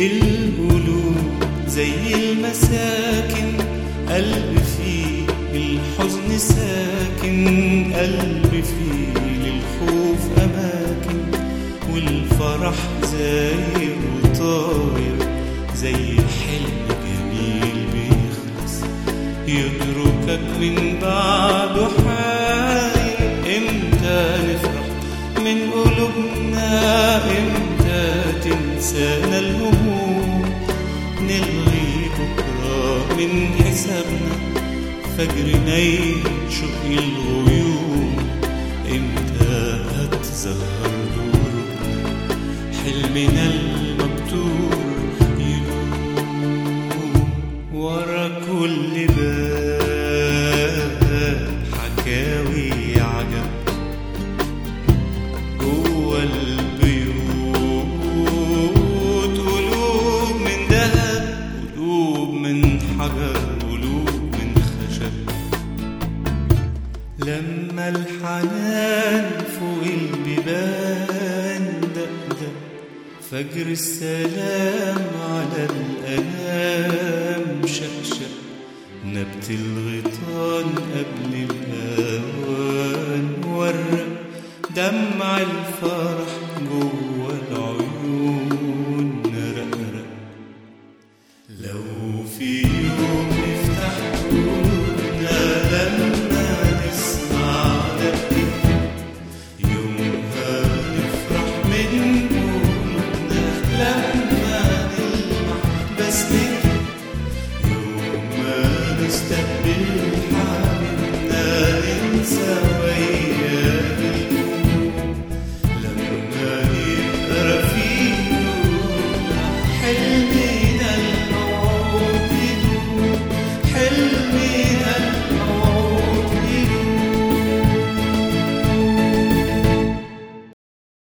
القلوب زي المساكن قلب فيه الحزن ساكن قلب فيه للخوف أماكن والفرح زاير وطاير زي حلم جميل بيخلص يتركك من بعده حاير امتى نفرح من قلوبنا امتى تنسانا الهموم نلغي بكرة من حسابنا فجرنا ينشق الغيوم امتى هتظهر دورنا حلمنا المكتوب يدوم ورا كل باب حكاوي عجب جوا البيوت قلوب من ذهب قلوب من حجر قلوب من خشب لما الحنان فوق البيبان دقدق فجر السلام على الأنام شقشق نبت الغيطان قبل الأوان ورق دمع الفرح جوه